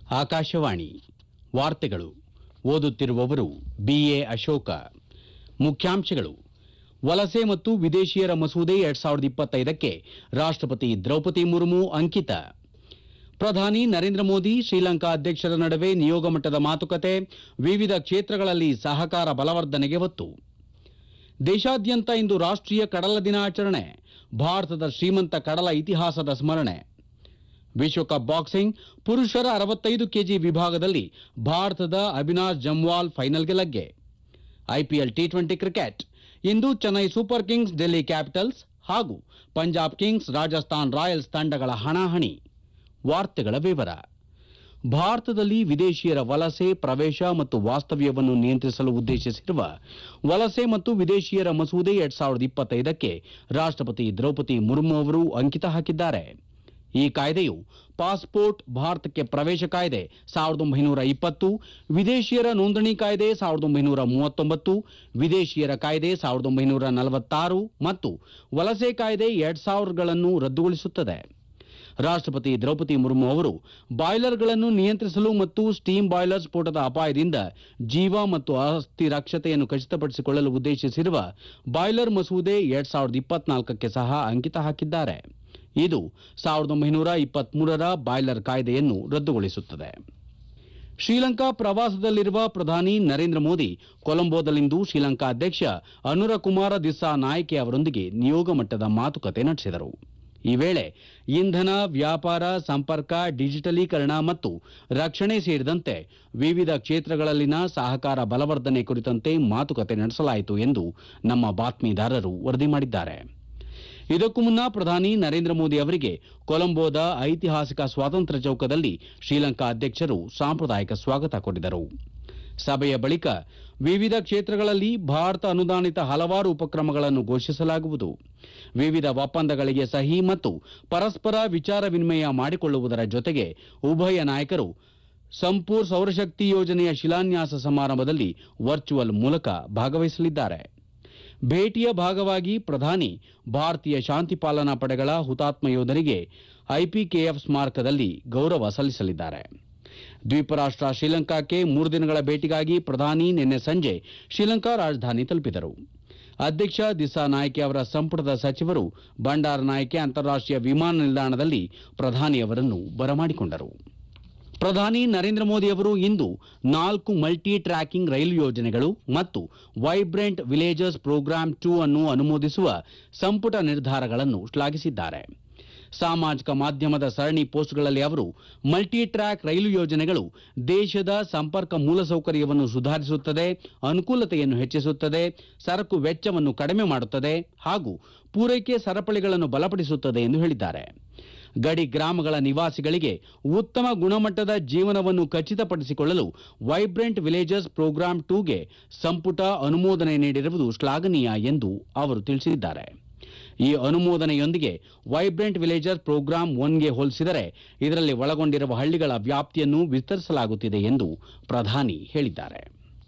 ಆಕಾಶವಾಣಿ ವಾರ್ತೆಗಳು ಓದುತ್ತಿರುವವರು ಬಿಎ ಅಶೋಕ ಮುಖ್ಯಾಂಶಗಳು ವಲಸೆ ಮತ್ತು ವಿದೇಶಿಯರ ಮಸೂದೆ ಎರಡ್ ಸಾವಿರದ ಇಪ್ಪತ್ತೈದಕ್ಕೆ ರಾಷ್ಟಪತಿ ದ್ರೌಪದಿ ಮುರ್ಮು ಅಂಕಿತ ಪ್ರಧಾನಿ ನರೇಂದ್ರ ಮೋದಿ ಶ್ರೀಲಂಕಾ ಅಧ್ಯಕ್ಷರ ನಡುವೆ ನಿಯೋಗ ಮಟ್ಟದ ಮಾತುಕತೆ ವಿವಿಧ ಕ್ಷೇತ್ರಗಳಲ್ಲಿ ಸಹಕಾರ ಬಲವರ್ಧನೆಗೆ ಒತ್ತು ದೇಶಾದ್ಯಂತ ಇಂದು ರಾಷ್ಟೀಯ ಕಡಲ ದಿನಾಚರಣೆ ಭಾರತದ ಶ್ರೀಮಂತ ಕಡಲ ಇತಿಹಾಸದ ಸ್ಮರಣೆ ವಿಶ್ವಕಪ್ ಬಾಕ್ಸಿಂಗ್ ಪುರುಷರ ಅರವತ್ತೈದು ಕೆಜಿ ವಿಭಾಗದಲ್ಲಿ ಭಾರತದ ಅವಿನಾಶ್ ಜಮ್ವಾಲ್ ಫೈನಲ್ಗೆ ಲಗ್ಗೆ ಐಪಿಎಲ್ ಟಿ ಟ್ವೆಂಟಿ ಕ್ರಿಕೆಟ್ ಇಂದು Chennai Super Kings Delhi Capitals ಹಾಗೂ ಪಂಜಾಬ್ ಕಿಂಗ್ಸ್ ರಾಜಸ್ಥಾನ್ ರಾಯಲ್ಸ್ ತಂಡಗಳ ಹಣಾಹಣಿ ವಾರ್ತೆಗಳ ವಿವರ ಭಾರತದಲ್ಲಿ ವಿದೇಶಿಯರ ವಲಸೆ ಪ್ರವೇಶ ಮತ್ತು ವಾಸ್ತವ್ಯವನ್ನು ನಿಯಂತ್ರಿಸಲು ಉದ್ದೇಶಿಸಿರುವ ವಲಸೆ ಮತ್ತು ವಿದೇಶಿಯರ ಮಸೂದೆ ಎರಡ್ ಸಾವಿರದ ಇಪ್ಪತ್ತೈದಕ್ಕೆ ರಾಷ್ಟಪತಿ ದ್ರೌಪದಿ ಮುರ್ಮು ಅವರು ಅಂಕಿತ ಹಾಕಿದ್ದಾರೆ ಈ ಕಾಯ್ದೆಯು ಪಾಸ್ಪೋರ್ಟ್ ಭಾರತಕ್ಕೆ ಪ್ರವೇಶ ಕಾಯ್ದೆ ಸಾವಿರದ ಒಂಬೈನೂರ ಇಪ್ಪತ್ತು ವಿದೇಶಿಯರ ನೋಂದಣಿ ಕಾಯ್ದೆ ಸಾವಿರದ ಒಂಬೈನೂರ ಮೂವತ್ತೊಂಬತ್ತು ವಿದೇಶಿಯರ ಕಾಯ್ದೆ ಸಾವಿರದ ಒಂಬೈನೂರ ನಲವತ್ತಾರು ಮತ್ತು ವಲಸೆ ಕಾಯ್ದೆ ಎರಡ್ ಸಾವಿರಗಳನ್ನು ರದ್ದುಗೊಳಿಸುತ್ತದೆ ರಾಷ್ಟಪತಿ ದ್ರೌಪದಿ ಮುರ್ಮು ಅವರು ಬಾಯ್ಲರ್ಗಳನ್ನು ನಿಯಂತ್ರಿಸಲು ಮತ್ತು ಸ್ಟೀಮ್ ಬಾಯ್ಲರ್ ಸ್ಫೋಟದ ಅಪಾಯದಿಂದ ಜೀವ ಮತ್ತು ಆಸ್ತಿ ರಕ್ಷತೆಯನ್ನು ಖಚಿತಪಡಿಸಿಕೊಳ್ಳಲು ಉದ್ದೇಶಿಸಿರುವ ಬಾಯ್ಲರ್ ಮಸೂದೆ ಎರಡ್ ಸಾವಿರದ ಇಪ್ಪತ್ನಾಲ್ಕಕ್ಕೆ ಸಹ ಅಂಕಿತ ಹಾಕಿದ್ದಾರೆ ಇದು ಸಾವಿರದ ಒಂಬೈನೂರ ಇಪ್ಪತ್ಮೂರರ ಬಾಯ್ಲರ್ ಕಾಯ್ದೆಯನ್ನು ರದ್ದುಗೊಳಿಸುತ್ತದೆ ಶ್ರೀಲಂಕಾ ಪ್ರವಾಸದಲ್ಲಿರುವ ಪ್ರಧಾನಿ ನರೇಂದ್ರ ಮೋದಿ ಕೊಲಂಬೋದಲ್ಲಿಂದು ಶ್ರೀಲಂಕಾ ಅಧ್ಯಕ್ಷ ಅನುರಕುಮಾರ ದಿಸ್ಸಾ ನಾಯಕೆ ಅವರೊಂದಿಗೆ ನಿಯೋಗ ಮಟ್ಟದ ಮಾತುಕತೆ ನಡೆಸಿದರು ಈ ವೇಳೆ ಇಂಧನ ವ್ಯಾಪಾರ ಸಂಪರ್ಕ ಡಿಜಿಟಲೀಕರಣ ಮತ್ತು ರಕ್ಷಣೆ ಸೇರಿದಂತೆ ವಿವಿಧ ಕ್ಷೇತ್ರಗಳಲ್ಲಿನ ಸಹಕಾರ ಬಲವರ್ಧನೆ ಕುರಿತಂತೆ ಮಾತುಕತೆ ನಡೆಸಲಾಯಿತು ಎಂದು ನಮ್ಮ ಬಾತ್ಮೀದಾರರು ವರದಿ ಮಾಡಿದ್ದಾರೆ ಇದಕ್ಕೂ ಮುನ್ನ ಪ್ರಧಾನಿ ನರೇಂದ್ರ ಮೋದಿ ಅವರಿಗೆ ಕೊಲಂಬೋದ ಐತಿಹಾಸಿಕ ಸ್ವಾತಂತ್ರ್ಯ ಚೌಕದಲ್ಲಿ ಶ್ರೀಲಂಕಾ ಅಧ್ಯಕ್ಷರು ಸಾಂಪ್ರದಾಯಿಕ ಸ್ವಾಗತ ಕೋರಿದರು ಸಭೆಯ ಬಳಿಕ ವಿವಿಧ ಕ್ಷೇತ್ರಗಳಲ್ಲಿ ಭಾರತ ಅನುದಾನಿತ ಹಲವಾರು ಉಪಕ್ರಮಗಳನ್ನು ಘೋಷಿಸಲಾಗುವುದು ವಿವಿಧ ಒಪ್ಪಂದಗಳಿಗೆ ಸಹಿ ಮತ್ತು ಪರಸ್ಪರ ವಿಚಾರ ವಿನಿಮಯ ಮಾಡಿಕೊಳ್ಳುವುದರ ಜೊತೆಗೆ ಉಭಯ ನಾಯಕರು ಸಂಪೂರ್ ಸೌರಶಕ್ತಿ ಯೋಜನೆಯ ಶಿಲಾನ್ಯಾಸ ಸಮಾರಂಭದಲ್ಲಿ ವರ್ಚುವಲ್ ಮೂಲಕ ಭಾಗವಹಿಸಲಿದ್ದಾರೆ ಭೇಟಿಯ ಭಾಗವಾಗಿ ಪ್ರಧಾನಿ ಭಾರತೀಯ ಶಾಂತಿ ಪಾಲನಾ ಪಡೆಗಳ ಹುತಾತ್ಮ ಯೋಧರಿಗೆ ಐಪಿಕೆಎಫ್ ಸ್ಮಾರಕದಲ್ಲಿ ಗೌರವ ಸಲ್ಲಿಸಲಿದ್ದಾರೆ ದ್ವೀಪ ರಾಷ್ಟ ಶ್ರೀಲಂಕಾಕ್ಕೆ ಮೂರು ದಿನಗಳ ಭೇಟಿಗಾಗಿ ಪ್ರಧಾನಿ ನಿನ್ನೆ ಸಂಜೆ ಶ್ರೀಲಂಕಾ ರಾಜಧಾನಿ ತಲುಪಿದರು ಅಧ್ಯಕ್ಷ ದಿಸಾ ನಾಯ್ಕೆ ಅವರ ಸಂಪುಟದ ಸಚಿವರು ಬಂಡಾರ ನಾಯ್ಕೆ ಅಂತಾರಾಷ್ಟೀಯ ವಿಮಾನ ನಿಲ್ದಾಣದಲ್ಲಿ ಪ್ರಧಾನಿ ಅವರನ್ನು ಬರಮಾಡಿಕೊಂಡರು ಪ್ರಧಾನಿ ನರೇಂದ್ರ ಮೋದಿ ಅವರು ಇಂದು ನಾಲ್ಕು ಮಲ್ಟಿ ಟ್ರ್ಯಾಕಿಂಗ್ ರೈಲು ಯೋಜನೆಗಳು ಮತ್ತು ವೈಬ್ರೆಂಟ್ ವಿಲೇಜಸ್ ಪ್ರೋಗ್ರಾಂ ಟೂ ಅನ್ನು ಅನುಮೋದಿಸುವ ಸಂಪುಟ ನಿರ್ಧಾರಗಳನ್ನು ಶ್ಲಾಘಿಸಿದ್ದಾರೆ ಸಾಮಾಜಿಕ ಮಾಧ್ಯಮದ ಸರಣಿ ಪೋಸ್ಟ್ಗಳಲ್ಲಿ ಅವರು ಮಲ್ಟಿ ಟ್ರ್ಯಾಕ್ ರೈಲು ಯೋಜನೆಗಳು ದೇಶದ ಸಂಪರ್ಕ ಮೂಲಸೌಕರ್ಯವನ್ನು ಸುಧಾರಿಸುತ್ತದೆ ಅನುಕೂಲತೆಯನ್ನು ಹೆಚ್ಚಿಸುತ್ತದೆ ಸರಕು ವೆಚ್ಚವನ್ನು ಕಡಿಮೆ ಮಾಡುತ್ತದೆ ಹಾಗೂ ಪೂರೈಕೆ ಸರಪಳಿಗಳನ್ನು ಬಲಪಡಿಸುತ್ತದೆ ಎಂದು ಹೇಳಿದ್ದಾರೆ ಗಡಿ ಗ್ರಾಮಗಳ ನಿವಾಸಿಗಳಿಗೆ ಉತ್ತಮ ಗುಣಮಟ್ಟದ ಜೀವನವನ್ನು ಖಚಿತಪಡಿಸಿಕೊಳ್ಳಲು ವೈಬ್ರೆಂಟ್ ವಿಲೇಜಸ್ ಪ್ರೋಗ್ರಾಂ ಟೂಗೆ ಸಂಪುಟ ಅನುಮೋದನೆ ನೀಡಿರುವುದು ಶ್ಲಾಘನೀಯ ಎಂದು ಅವರು ತಿಳಿಸಿದ್ದಾರೆ ಈ ಅನುಮೋದನೆಯೊಂದಿಗೆ ವೈಬ್ರೆಂಟ್ ವಿಲೇಜರ್ ಪ್ರೋಗ್ರಾಂ ಒನ್ಗೆ ಹೋಲಿಸಿದರೆ ಇದರಲ್ಲಿ ಒಳಗೊಂಡಿರುವ ಹಳ್ಳಿಗಳ ವ್ಯಾಪ್ತಿಯನ್ನು ವಿಸ್ತರಿಸಲಾಗುತ್ತಿದೆ ಎಂದು ಪ್ರಧಾನಿ ಹೇಳಿದ್ದಾರೆ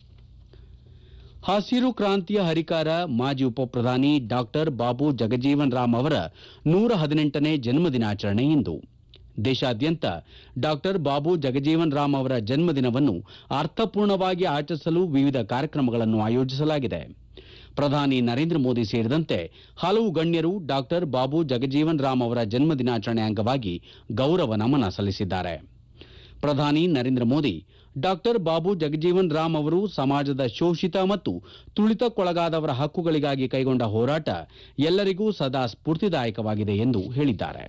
ಹಸಿರು ಕ್ರಾಂತಿಯ ಹರಿಕಾರ ಮಾಜಿ ಉಪಪ್ರಧಾನಿ ಡಾಕ್ಟರ್ ಬಾಬು ಜಗಜೀವನ್ ರಾಮ್ ಅವರ ನೂರ ಹದಿನೆಂಟನೇ ಜನ್ಮದಿನಾಚರಣೆ ಇಂದು ದೇಶಾದ್ಯಂತ ಡಾಕ್ಟರ್ ಬಾಬು ಜಗಜೀವನ್ ರಾಮ್ ಅವರ ಜನ್ಮದಿನವನ್ನು ಅರ್ಥಪೂರ್ಣವಾಗಿ ಆಚರಿಸಲು ವಿವಿಧ ಕಾರ್ಯಕ್ರಮಗಳನ್ನು ಆಯೋಜಿಸಲಾಗಿದೆ ಪ್ರಧಾನಿ ನರೇಂದ್ರ ಮೋದಿ ಸೇರಿದಂತೆ ಹಲವು ಗಣ್ಯರು ಡಾಕ್ಟರ್ ಬಾಬು ಜಗಜೀವನ್ ರಾಮ್ ಅವರ ಜನ್ಮದಿನಾಚರಣೆ ಅಂಗವಾಗಿ ಗೌರವ ನಮನ ಸಲ್ಲಿಸಿದ್ದಾರೆ ಪ್ರಧಾನಿ ನರೇಂದ್ರ ಮೋದಿ ಡಾಕ್ಟರ್ ಬಾಬು ಜಗಜೀವನ್ ರಾಮ್ ಅವರು ಸಮಾಜದ ಶೋಷಿತ ಮತ್ತು ತುಳಿತಕ್ಕೊಳಗಾದವರ ಹಕ್ಕುಗಳಿಗಾಗಿ ಕೈಗೊಂಡ ಹೋರಾಟ ಎಲ್ಲರಿಗೂ ಸದಾ ಸ್ಫೂರ್ತಿದಾಯಕವಾಗಿದೆ ಎಂದು ಹೇಳಿದ್ದಾರೆ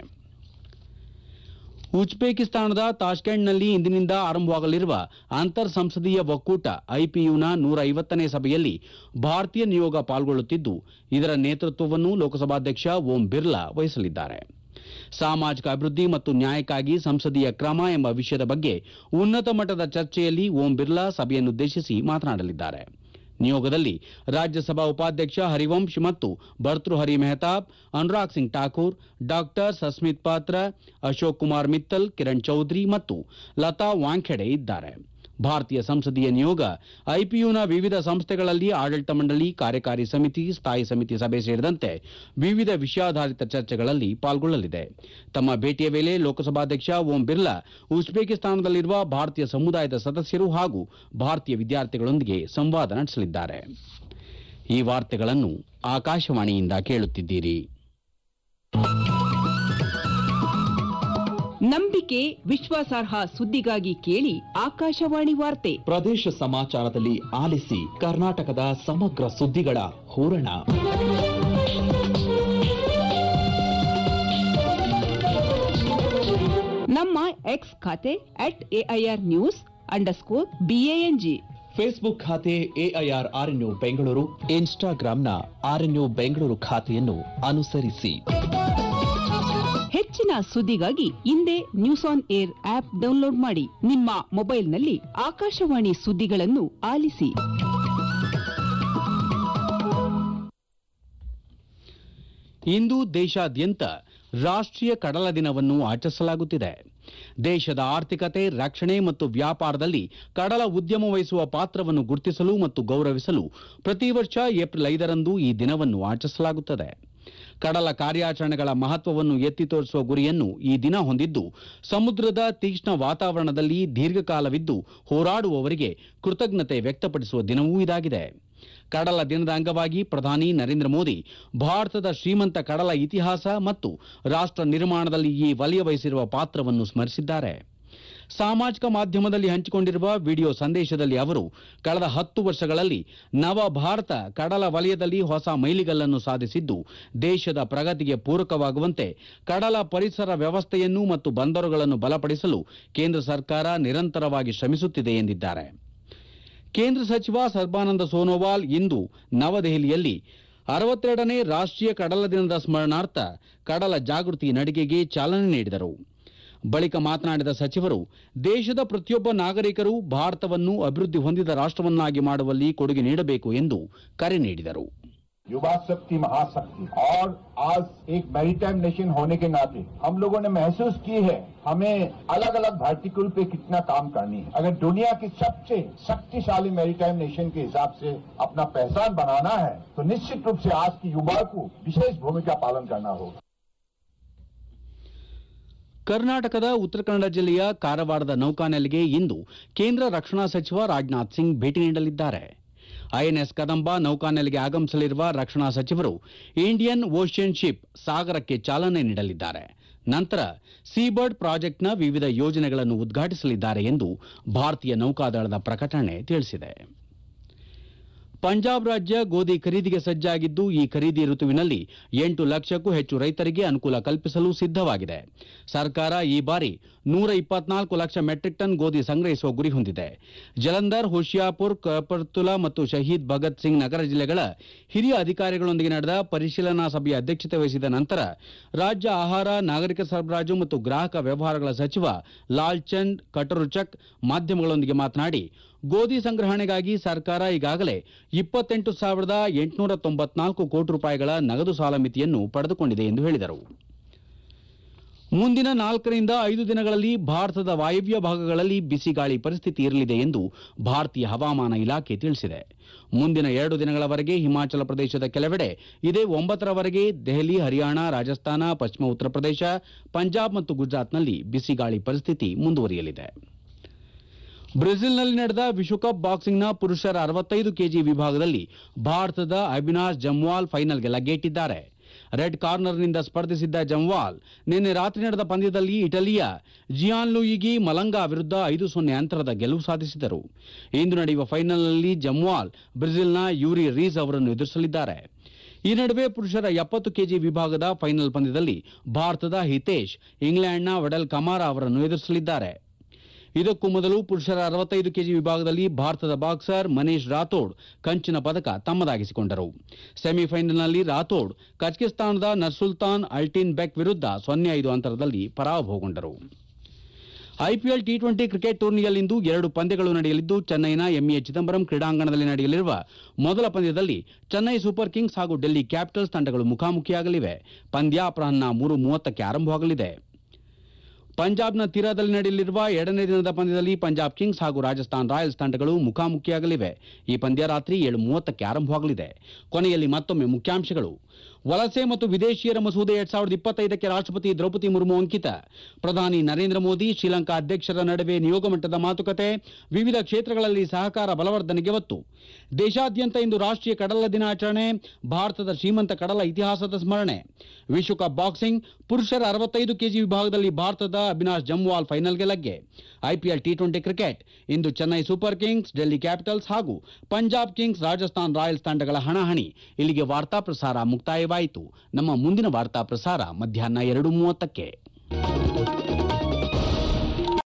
ಉಜ್ಬೇಕಿಸ್ತಾನದ ತಾಷ್ಕೆಂಟ್ನಲ್ಲಿ ಇಂದಿನಿಂದ ಆರಂಭವಾಗಲಿರುವ ಅಂತರ್ ಸಂಸದೀಯ ಒಕ್ಕೂಟ ಐಪಿಯುನ ನೂರ ಐವತ್ತನೇ ಸಭೆಯಲ್ಲಿ ಭಾರತೀಯ ನಿಯೋಗ ಪಾಲ್ಗೊಳ್ಳುತ್ತಿದ್ದು ಇದರ ನೇತೃತ್ವವನ್ನು ಲೋಕಸಭಾಧ್ಯಕ್ಷ ಓಂ ಬಿರ್ಲಾ ವಹಿಸಲಿದ್ದಾರೆ ಸಾಮಾಜಿಕ ಅಭಿವೃದ್ಧಿ ಮತ್ತು ನ್ಯಾಯಕ್ಕಾಗಿ ಸಂಸದೀಯ ಕ್ರಮ ಎಂಬ ವಿಷಯದ ಬಗ್ಗೆ ಉನ್ನತ ಮಟ್ಟದ ಚರ್ಚೆಯಲ್ಲಿ ಓಂ ಬಿರ್ಲಾ ಸಭೆಯನ್ನುದ್ದೇಶಿಸಿ ಮಾತನಾಡಲಿದ್ದಾರೆ ನಿಯೋಗದಲ್ಲಿ ರಾಜ್ಯಸಭಾ ಉಪಾಧ್ಯಕ್ಷ ಹರಿವಂಶ್ ಮತ್ತು ಭರ್ತೃಹರಿ ಮೆಹತಾಬ್ ಅನುರಾಗ್ ಸಿಂಗ್ ಠಾಕೂರ್ ಡಾಕ್ಟರ್ ಸಸ್ಮಿತ್ ಪಾತ್ರ ಅಶೋಕ್ ಕುಮಾರ್ ಮಿತ್ತಲ್ ಕಿರಣ್ ಚೌಧರಿ ಮತ್ತು ಲತಾ ವಾಂಖೆಡೆ ಇದ್ದಾರೆ ಭಾರತೀಯ ಸಂಸದೀಯ ನಿಯೋಗ ಐಪಿಯುನ ವಿವಿಧ ಸಂಸ್ಥೆಗಳಲ್ಲಿ ಆಡಳಿತ ಮಂಡಳಿ ಕಾರ್ಯಕಾರಿ ಸಮಿತಿ ಸ್ಥಾಯಿ ಸಮಿತಿ ಸಭೆ ಸೇರಿದಂತೆ ವಿವಿಧ ವಿಷಯಾಧಾರಿತ ಚರ್ಚೆಗಳಲ್ಲಿ ಪಾಲ್ಗೊಳ್ಳಲಿದೆ ತಮ್ಮ ಭೇಟಿಯ ವೇಳೆ ಲೋಕಸಭಾಧ್ಯಕ್ಷ ಓಂ ಬಿರ್ಲಾ ಉಜ್ಬೇಕಿಸ್ತಾನದಲ್ಲಿರುವ ಭಾರತೀಯ ಸಮುದಾಯದ ಸದಸ್ಯರು ಹಾಗೂ ಭಾರತೀಯ ವಿದ್ಯಾರ್ಥಿಗಳೊಂದಿಗೆ ಸಂವಾದ ನಡೆಸಲಿದ್ದಾರೆ ಈ ವಾರ್ತೆಗಳನ್ನು ಆಕಾಶವಾಣಿಯಿಂದ ಕೇಳುತ್ತಿದ್ದೀರಿ ನಂಬಿಕೆ ವಿಶ್ವಾಸಾರ್ಹ ಸುದ್ದಿಗಾಗಿ ಕೇಳಿ ಆಕಾಶವಾಣಿ ವಾರ್ತೆ ಪ್ರದೇಶ ಸಮಾಚಾರದಲ್ಲಿ ಆಲಿಸಿ ಕರ್ನಾಟಕದ ಸಮಗ್ರ ಸುದ್ದಿಗಳ ಹೂರಣ ನಮ್ಮ ಎಕ್ಸ್ ಖಾತೆ at AIR news underscore BANG Facebook ಖಾತೆ ಎಐಆರ್ ಆರ್ಎನ್ಯು ಬೆಂಗಳೂರು ಇನ್ಸ್ಟಾಗ್ರಾಂನ ಆರ್ಎನ್ಯು ಬೆಂಗಳೂರು ಖಾತೆಯನ್ನು ಅನುಸರಿಸಿ ಹೆಚ್ಚಿನ ಸುದ್ದಿಗಾಗಿ ಹಿಂದೆ news on air app download ಮಾಡಿ ನಿಮ್ಮ ಮೊಬೈಲ್ನಲ್ಲಿ ಆಕಾಶವಾಣಿ ಸುದ್ದಿಗಳನ್ನು ಆಲಿಸಿ ಇಂದು ದೇಶಾದ್ಯಂತ ರಾಷ್ಟ್ರೀಯ ಕಡಲ ದಿನವನ್ನು ಆಚರಿಸಲಾಗುತ್ತಿದೆ ದೇಶದ ಆರ್ಥಿಕತೆ ರಕ್ಷಣೆ ಮತ್ತು ವ್ಯಾಪಾರದಲ್ಲಿ ಕಡಲ ಉದ್ಯಮ ವಹಿಸುವ ಪಾತ್ರವನ್ನು ಗುರುತಿಸಲು ಮತ್ತು ಗೌರವಿಸಲು ಪ್ರತಿ ವರ್ಷ ಏಪ್ರಿಲ್ ಐದರಂದು ಈ ದಿನವನ್ನು ಆಚರಿಸಲಾಗುತ್ತದೆ ಕಡಲ ಕಾರ್ಯಾಚರಣೆಗಳ ಮಹತ್ವವನ್ನು ಎತ್ತಿ ತೋರಿಸುವ ಗುರಿಯನ್ನು ಈ ದಿನ ಹೊಂದಿದ್ದು ಸಮುದ್ರದ ತೀಕ್ಷ್ಣ ವಾತಾವರಣದಲ್ಲಿ ದೀರ್ಘಕಾಲವಿದ್ದು ಹೋರಾಡುವವರಿಗೆ ಕೃತಜ್ಞತೆ ವ್ಯಕ್ತಪಡಿಸುವ ದಿನವೂ ಇದಾಗಿದೆ ಕಡಲ ದಿನದ ಅಂಗವಾಗಿ ಪ್ರಧಾನಿ ನರೇಂದ್ರ ಮೋದಿ ಭಾರತದ ಶ್ರೀಮಂತ ಕಡಲ ಇತಿಹಾಸ ಮತ್ತು ರಾಷ್ಟ್ರ ನಿರ್ಮಾಣದಲ್ಲಿ ಈ ವಲಯ ವಹಿಸಿರುವ ಪಾತ್ರವನ್ನು ಸ್ಮರಿಸಿದ್ದಾರೆ ಸಾಮಾಜಿಕ ಮಾಧ್ಯಮದಲ್ಲಿ ಹಂಚಿಕೊಂಡಿರುವ ವಿಡಿಯೋ ಸಂದೇಶದಲ್ಲಿ ಅವರು ಕಳೆದ ಹತ್ತು ವರ್ಷಗಳಲ್ಲಿ ನವ ಭಾರತ ಕಡಲ ವಲಯದಲ್ಲಿ ಹೊಸ ಮೈಲಿಗಲ್ಲನ್ನು ಸಾಧಿಸಿದ್ದು ದೇಶದ ಪ್ರಗತಿಗೆ ಪೂರಕವಾಗುವಂತೆ ಕಡಲ ಪರಿಸರ ವ್ಯವಸ್ಥೆಯನ್ನು ಮತ್ತು ಬಂದರುಗಳನ್ನು ಬಲಪಡಿಸಲು ಕೇಂದ್ರ ಸರ್ಕಾರ ನಿರಂತರವಾಗಿ ಶ್ರಮಿಸುತ್ತಿದೆ ಎಂದಿದ್ದಾರೆ ಕೇಂದ್ರ ಸಚಿವ ಸರ್ಬಾನಂದ ಸೋನೋವಾಲ್ ಇಂದು ನವದೆಹಲಿಯಲ್ಲಿ ಅರವತ್ತೆರಡನೇ ರಾಷ್ಟ್ರೀಯ ಕಡಲ ದಿನದ ಸ್ಮರಣಾರ್ಥ ಕಡಲ ಜಾಗೃತಿ ನಡಿಗೆಗೆ ಚಾಲನೆ ನೀಡಿದರು ಬಳಿಕ ಮಾತನಾಡಿದ ಸಚಿವರು ದೇಶದ ಪ್ರತಿಯೊಬ್ಬ ನಾಗರಿಕರು ಭಾರತವನ್ನು ಅಭಿವೃದ್ಧಿ ಹೊಂದಿದ ರಾಷ್ಟ್ರವನ್ನಾಗಿ ಮಾಡುವಲ್ಲಿ ಕೊಡುಗೆ ನೀಡಬೇಕು ಎಂದು ಕರೆ ನೀಡಿದರು युवा शक्ति महाशक्ति और आज एक मैरीटाइम नेशन होने के नाते हम लोगों ने महसूस की है हमें अलग अलग वर्टिकल पे कितना काम करनी है अगर दुनिया की सबसे शक्तिशाली मैरीटाइम नेशन के हिसाब से अपना पहचान बनाना है तो निश्चित रूप से आज की युवा को विशेष भूमिका पालन करना होगा ಕರ್ನಾಟಕದ ಉತ್ತರ ಕನ್ನಡ ಜಿಲ್ಲೆಯ ಕಾರವಾರದ ನೌಕಾನೆಲೆಗೆ ಇಂದು ಕೇಂದ್ರ ರಕ್ಷಣಾ ಸಚಿವ ರಾಜನಾಥ್ ಸಿಂಗ್ ಭೇಟಿ ನೀಡಲಿದ್ದಾರೆ ಐಎನ್ಎಸ್ ಕದಂಬ ನೌಕಾನೆಲೆಗೆ ಆಗಮಿಸಲಿರುವ ರಕ್ಷಣಾ ಸಚಿವರು ಇಂಡಿಯನ್ ಓಷಿಯನ್ ಶಿಪ್ ಸಾಗರಕ್ಕೆ ಚಾಲನೆ ನೀಡಲಿದ್ದಾರೆ ನಂತರ ಸೀಬರ್ಡ್ ಪ್ರಾಜೆಕ್ಟ್ನ ವಿವಿಧ ಯೋಜನೆಗಳನ್ನು ಉದ್ಘಾಟಿಸಲಿದ್ದಾರೆ ಎಂದು ಭಾರತೀಯ ನೌಕಾದಳದ ಪ್ರಕಟಣೆ ತಿಳಿಸಿದೆ ಪಂಜಾಬ್ ರಾಜ್ಯ ಗೋಧಿ ಖರೀದಿಗೆ ಸಜ್ಜಾಗಿದ್ದು ಈ ಖರೀದಿ ಋತುವಿನಲ್ಲಿ ಎಂಟು ಲಕ್ಷಕ್ಕೂ ಹೆಚ್ಚು ರೈತರಿಗೆ ಅನುಕೂಲ ಕಲ್ಪಿಸಲು ಸಿದ್ದವಾಗಿದೆ ಸರ್ಕಾರ ಈ ಬಾರಿ ನೂರ ಇಪ್ಪತ್ನಾಲ್ಕು ಲಕ್ಷ ಮೆಟ್ರಿಕ್ ಟನ್ ಗೋಧಿ ಸಂಗ್ರಹಿಸುವ ಗುರಿ ಹೊಂದಿದೆ ಜಲಂಧರ್ ಹುಷಿಯಾಪುರ್ ಕಪರ್ತುಲಾ ಮತ್ತು ಶಹೀದ್ ಭಗತ್ ಸಿಂಗ್ ನಗರ ಜಿಲ್ಲೆಗಳ ಹಿರಿಯ ಅಧಿಕಾರಿಗಳೊಂದಿಗೆ ನಡೆದ ಪರಿಶೀಲನಾ ಸಭೆಯ ಅಧ್ಯಕ್ಷತೆ ವಹಿಸಿದ ನಂತರ ರಾಜ್ಯ ಆಹಾರ ನಾಗರಿಕ ಸರಬರಾಜು ಮತ್ತು ಗ್ರಾಹಕ ವ್ಯವಹಾರಗಳ ಸಚಿವ ಲಾಲ್ಚಂದ್ ಕಟರುಚಕ್ ಮಾಧ್ಯಮಗಳೊಂದಿಗೆ ಮಾತನಾಡಿ ಗೋಧಿ ಸಂಗ್ರಹಣೆಗಾಗಿ ಸರ್ಕಾರ ಈಗಾಗಲೇ ಇಪ್ಪತ್ತೆಂಟು ಸಾವಿರದ ಎಂಟುನೂರ ತೊಂಬತ್ನಾಲ್ಕು ಕೋಟಿ ರೂಪಾಯಿಗಳ ನಗದು ಸಾಲ ಮಿತಿಯನ್ನು ಪಡೆದುಕೊಂಡಿದೆ ಎಂದು ಹೇಳಿದರು ಮುಂದಿನ ನಾಲ್ಕರಿಂದ ಐದು ದಿನಗಳಲ್ಲಿ ಭಾರತದ ವಾಯವ್ಯ ಭಾಗಗಳಲ್ಲಿ ಬಿಸಿ ಗಾಳಿ ಪರಿಸ್ಥಿತಿ ಇರಲಿದೆ ಎಂದು ಭಾರತೀಯ ಹವಾಮಾನ ಇಲಾಖೆ ತಿಳಿಸಿದೆ ಮುಂದಿನ ಎರಡು ದಿನಗಳವರೆಗೆ ಹಿಮಾಚಲ ಪ್ರದೇಶದ ಕೆಲವೆಡೆ ಇದೇ ಒಂಬತ್ತರವರೆಗೆ ದೆಹಲಿ ಹರಿಯಾಣ ರಾಜಸ್ಥಾನ ಪಶ್ಚಿಮ ಉತ್ತರ ಪ್ರದೇಶ ಪಂಜಾಬ್ ಮತ್ತು ಗುಜರಾತ್ನಲ್ಲಿ ಬಿಸಿ ಗಾಳಿ ಪರಿಸ್ಥಿತಿ ಮುಂದುವರಿಯಲಿದೆ ಬ್ರೆಜಿಲ್ನಲ್ಲಿ ನಡೆದ ವಿಶ್ವಕಪ್ ಬಾಕ್ಸಿಂಗ್ನ ಪುರುಷರ ಅರವತ್ತೈದು ಕೆಜಿ ವಿಭಾಗದಲ್ಲಿ ಭಾರತದ ಅವಿನಾಶ್ ಜಮ್ವಾಲ್ ಫೈನಲ್ಗೆ ಲಗ್ಗೇಟಿದ್ದಾರೆ ರೆಡ್ ಕಾರ್ನರ್ನಿಂದ ಸ್ಪರ್ಧಿಸಿದ್ದ ಜಮ್ವಾಲ್ ನಿನ್ನೆ ರಾತ್ರಿ ನಡೆದ ಪಂದ್ಯದಲ್ಲಿ ಇಟಲಿಯ ಜಿಯಾನ್ ಲೂಯಿಗಿ ಮಲಂಗಾ ವಿರುದ್ಧ ಐದು ಸೊನ್ನೆ ಅಂತರದ ಗೆಲುವು ಸಾಧಿಸಿದರು ಇಂದು ನಡೆಯುವ ಫೈನಲ್ನಲ್ಲಿ ಜಮ್ವಾಲ್ ಬ್ರೆಜಿಲ್ನ ಯೂರಿ ರೀಸ್ ಅವರನ್ನು ಎದುರಿಸಲಿದ್ದಾರೆ ಈ ನಡುವೆ ಪುರುಷರ ಎಪ್ಪತ್ತು ಕೆಜಿ ವಿಭಾಗದ ಫೈನಲ್ ಪಂದ್ಯದಲ್ಲಿ ಭಾರತದ ಹಿತೇಶ್ ಇಂಗ್ಲೆಂಡ್ನ ವಡೆಲ್ ಕಮಾರ ಅವರನ್ನು ಎದುರಿಸಲಿದ್ದಾರೆ ಇದಕ್ಕೂ ಮೊದಲು ಪುರುಷರ ಅರವತ್ತೈದು ಕೆಜಿ ವಿಭಾಗದಲ್ಲಿ ಭಾರತದ ಬಾಕ್ಸರ್ ಮನೀಶ್ ರಾಥೋಡ್ ಕಂಚಿನ ಪದಕ ತಮ್ಮದಾಗಿಸಿಕೊಂಡರು ಸೆಮಿಫೈನಲ್ನಲ್ಲಿ ರಾಥೋಡ್ ಕಜಕಿಸ್ತಾನದ ನರ್ಸುಲ್ತಾನ್ ಅಲ್ಟಿನ್ ಬೆಕ್ ವಿರುದ್ಧ ಸೊನ್ನೆ ಐದು ಅಂತರದಲ್ಲಿ ಪರಾಭವಗೊಂಡರು ಐಪಿಎಲ್ ಟಿ ಟ್ವೆಂಟಿ ಕ್ರಿಕೆಟ್ ಟೂರ್ನಿಯಲ್ಲಿಂದು ಎರಡು ಪಂದ್ಯಗಳು ನಡೆಯಲಿದ್ದು ಚೆನ್ನೈನ ಎಂಎ ಚಿದಂಬರಂ ಕ್ರೀಡಾಂಗಣದಲ್ಲಿ ನಡೆಯಲಿರುವ ಮೊದಲ ಪಂದ್ಯದಲ್ಲಿ ಚೆನ್ನೈ ಸೂಪರ್ ಕಿಂಗ್ಸ್ ಹಾಗೂ ಡೆಲ್ಲಿ ಕ್ಯಾಪಿಟಲ್ಸ್ ತಂಡಗಳು ಮುಖಾಮುಖಿಯಾಗಲಿವೆ ಪಂದ್ಯ ಅಪರಾಹ್ನ ಮೂರು ಮೂವತ್ತಕ್ಕೆ ಆರಂಭವಾಗಲಿದೆ ಪಂಜಾಬ್ನ ತೀರದಲ್ಲಿ ನಡೆಯಲಿರುವ ಎರಡನೇ ದಿನದ ಪಂದ್ಯದಲ್ಲಿ ಪಂಜಾಬ್ ಕಿಂಗ್ಸ್ ಹಾಗೂ ರಾಜಸ್ಥಾನ್ ರಾಯಲ್ಸ್ ತಂಡಗಳು ಮುಖಾಮುಖಿಯಾಗಲಿವೆ ಈ ಪಂದ್ಯ ರಾತ್ರಿ ಏಳು ಮೂವತ್ತಕ್ಕೆ ಆರಂಭವಾಗಲಿದೆ ಕೊನೆಯಲ್ಲಿ ಮತ್ತೊಮ್ಮೆ ಮುಖ್ಯಾಂಶಗಳು ವಲಸೆ ಮತ್ತು ವಿದೇಶಿಯರ ಮಸೂದೆ ಎರಡ್ ಸಾವಿರದ ಇಪ್ಪತ್ತೈದಕ್ಕೆ ರಾಷ್ಟ್ರಪತಿ ದ್ರೌಪದಿ ಮುರ್ಮು ಅಂಕಿತ ಪ್ರಧಾನಿ ನರೇಂದ್ರ ಮೋದಿ ಶ್ರೀಲಂಕಾ ಅಧ್ಯಕ್ಷರ ನಡುವೆ ನಿಯೋಗ ಮಟ್ಟದ ಮಾತುಕತೆ ವಿವಿಧ ಕ್ಷೇತ್ರಗಳಲ್ಲಿ ಸಹಕಾರ ಬಲವರ್ಧನೆಗೆ ಒತ್ತು ದೇಶಾದ್ಯಂತ ಇಂದು ರಾಷ್ಟ್ರೀಯ ಕಡಲ ದಿನಾಚರಣೆ ಭಾರತದ ಶ್ರೀಮಂತ ಕಡಲ ಇತಿಹಾಸದ ಸ್ಮರಣೆ ವಿಶ್ವಕಪ್ ಬಾಕ್ಸಿಂಗ್ ಪುರುಷರ ಅರವತ್ತೈದು ಕೆಜಿ ವಿಭಾಗದಲ್ಲಿ ಭಾರತದ ಅವಿನಾಶ್ ಜಮ್ವಾಲ್ ಫೈನಲ್ಗೆ ಲಗ್ಗೆ ಐಪಿಎಲ್ ಟಿ ಟ್ವೆಂಟಿ ಕ್ರಿಕೆಟ್ ಇಂದು Chennai Super Kings Delhi Capitals ಹಾಗೂ ಪಂಜಾಬ್ ಕಿಂಗ್ಸ್ ರಾಜಸ್ಥಾನ್ ರಾಯಲ್ಸ್ ತಂಡಗಳ ಹಣಾಹಣಿ ಇಲ್ಲಿಗೆ ವಾರ್ತಾ ಪ್ರಸಾರ ಮುಕ್ತಾಯವಾಯಿತು ನಮ್ಮ ಮುಂದಿನ ವಾರ್ತಾ ಪ್ರಸಾರ ಮಧ್ಯಾಹ್ನ ಎರಡು ಮೂವತ್ತಕ್ಕೆ